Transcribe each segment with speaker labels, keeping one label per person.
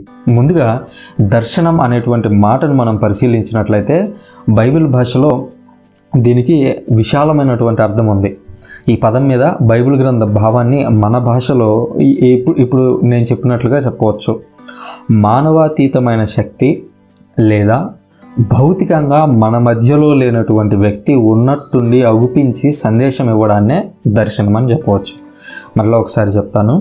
Speaker 1: ముందుగా దర్శనం అనేటువంటి మాటను మనం పరిశీలించినట్లయితే బైబిల్ భాషలో దీనికి విశాలమైనటువంటి అర్థం ఉంది ఈ పదం మీద బైబిల్ గ్రంథ భావాన్ని మన భాషలో ఈ- ఇప్పుడు ఇప్పుడు నేను చెప్పినట్లుగా చెప్పవచ్చు మానవాతీతమైన శక్తి లేదా భౌతికంగా మన మధ్యలో లేనటువంటి వ్యక్తి ఉన్నట్టుండి అగుపించి సందేశం ఇవ్వడాన్నే దర్శనం అని చెప్పవచ్చు మరలా ఒకసారి చెప్తాను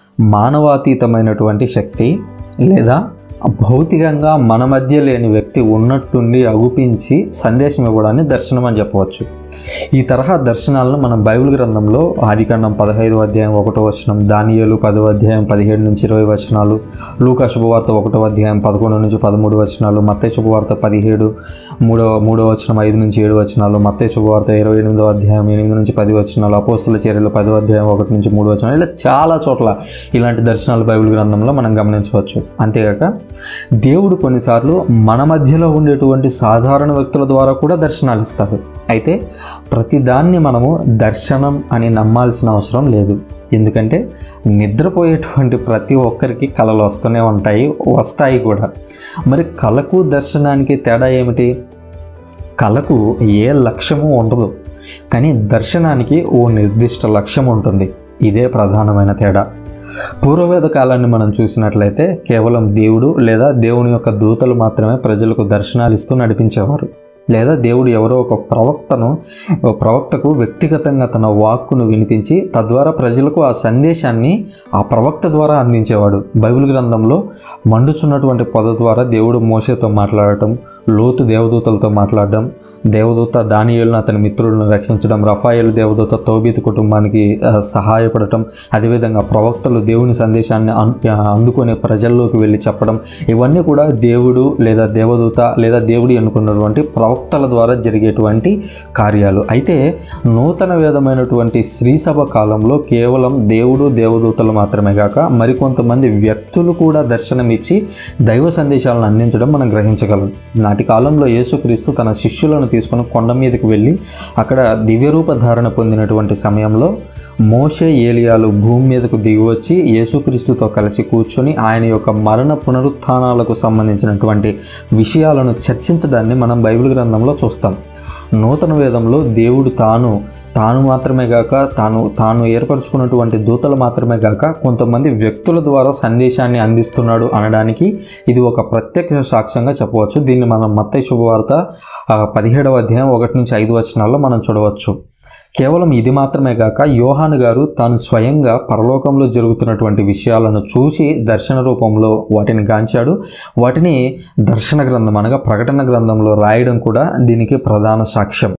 Speaker 1: మానవాతీతమైనటువంటి శక్తి లేదా భౌతికంగా మన మధ్య లేని వ్యక్తి ఉన్నట్టుండి అగుపించి సందేశం ఇవ్వడాన్ని దర్శనం అని చెప్పవచ్చు ఈ తరహా దర్శనాలను మనం బైబిల్ గ్రంథంలో ఆదికాండం పదహైదు అధ్యాయం ఒకటో వచనం దానియేలు పదో అధ్యాయం పదిహేడు నుంచి ఇరవై వచనాలు లూకా శుభవార్త ఒకటో అధ్యాయం పదకొండు నుంచి పదమూడు వచనాలు మత్తయి శుభవార్త పదిహేడు మూడో మూడో వచనం ఐదు నుంచి ఏడు వచనాలు మత్తయి శుభవార్త ఇరవై ఎనిమిదో అధ్యాయం ఎనిమిది నుంచి పది వచనాలు అపోస్తుల చర్యలు పదో అధ్యాయం ఒకటి నుంచి మూడు వచనాలు ఇలా చాలా చోట్ల ఇలాంటి దర్శనాలు బైబిల్ గ్రంథంలో మనం గమనించవచ్చు అంతేగాక దేవుడు కొన్నిసార్లు మన మధ్యలో ఉండేటువంటి సాధారణ వ్యక్తుల ద్వారా కూడా దర్శనాలు ఇస్తాడు అయితే ప్రతిదాన్ని మనము దర్శనం అని నమ్మాల్సిన అవసరం లేదు ఎందుకంటే నిద్రపోయేటువంటి ప్రతి ఒక్కరికి కళలు వస్తూనే ఉంటాయి వస్తాయి కూడా మరి కళకు దర్శనానికి తేడా ఏమిటి కళకు ఏ లక్ష్యము ఉండదు కానీ దర్శనానికి ఓ నిర్దిష్ట లక్ష్యం ఉంటుంది ఇదే ప్రధానమైన తేడా పూర్వవేద కాలాన్ని మనం చూసినట్లయితే కేవలం దేవుడు లేదా దేవుని యొక్క దూతలు మాత్రమే ప్రజలకు దర్శనాలు ఇస్తూ నడిపించేవారు లేదా దేవుడు ఎవరో ఒక ప్రవక్తను ఒక ప్రవక్తకు వ్యక్తిగతంగా తన వాక్కును వినిపించి తద్వారా ప్రజలకు ఆ సందేశాన్ని ఆ ప్రవక్త ద్వారా అందించేవాడు బైబిల్ గ్రంథంలో మండుచున్నటువంటి పొద ద్వారా దేవుడు మోషేతో మాట్లాడటం లోతు దేవదూతలతో మాట్లాడడం దేవదూత దానియేలును అతని మిత్రులను రక్షించడం రఫాయేలు దేవదూత తోబీతు కుటుంబానికి ఆ, సహాయపడటం అదేవిధంగా ప్రవక్తలు దేవుని సందేశాన్ని అన్- ఆ, అందుకునే ప్రజల్లోకి వెళ్ళి చెప్పడం ఇవన్నీ కూడా దేవుడు లేదా దేవదూత లేదా దేవుడి అనుకున్నటువంటి ప్రవక్తల ద్వారా జరిగేటువంటి కార్యాలు అయితే నూతన వేదమైనటువంటి శ్రీసభ కాలంలో కేవలం దేవుడు దేవదూతలు మాత్రమే కాక మరికొంతమంది వ్యక్తులు కూడా దర్శనమిచ్చి దైవ సందేశాలను అందించడం మనం గ్రహించగలం నాటి కాలంలో యేసుక్రీస్తు తన శిష్యులను తీసుకుని కొండ మీదకి వెళ్ళి అక్కడ దివ్యరూప ధారణ పొందినటువంటి సమయంలో మోషే ఏలియాలు భూమి మీదకు దిగివచ్చి యేసుక్రీస్తుతో కలిసి కూర్చొని ఆయన యొక్క మరణ పునరుత్థానాలకు సంబంధించినటువంటి విషయాలను చర్చించడాన్ని మనం బైబిల్ గ్రంథంలో చూస్తాం నూతన వేదంలో దేవుడు తాను తాను మాత్రమే కాక తాను తాను ఏర్పరచుకున్నటువంటి దూతలు మాత్రమే కాక కొంతమంది వ్యక్తుల ద్వారా సందేశాన్ని అందిస్తున్నాడు అనడానికి ఇది ఒక ప్రత్యక్ష సాక్ష్యంగా చెప్పవచ్చు దీన్ని మనం మత్తయి శుభవార్త ఆ, పదిహేడవ అధ్యాయం ఒకటి నుంచి ఐదు వచనాల్లో మనం చూడవచ్చు కేవలం ఇది మాత్రమే కాక యోహాను గారు తాను స్వయంగా పరలోకంలో జరుగుతున్నటువంటి విషయాలను చూసి దర్శన రూపంలో వాటిని గాంచాడు వాటిని దర్శన గ్రంథం అనగా ప్రకటన గ్రంథంలో రాయడం కూడా దీనికి ప్రధాన సాక్ష్యం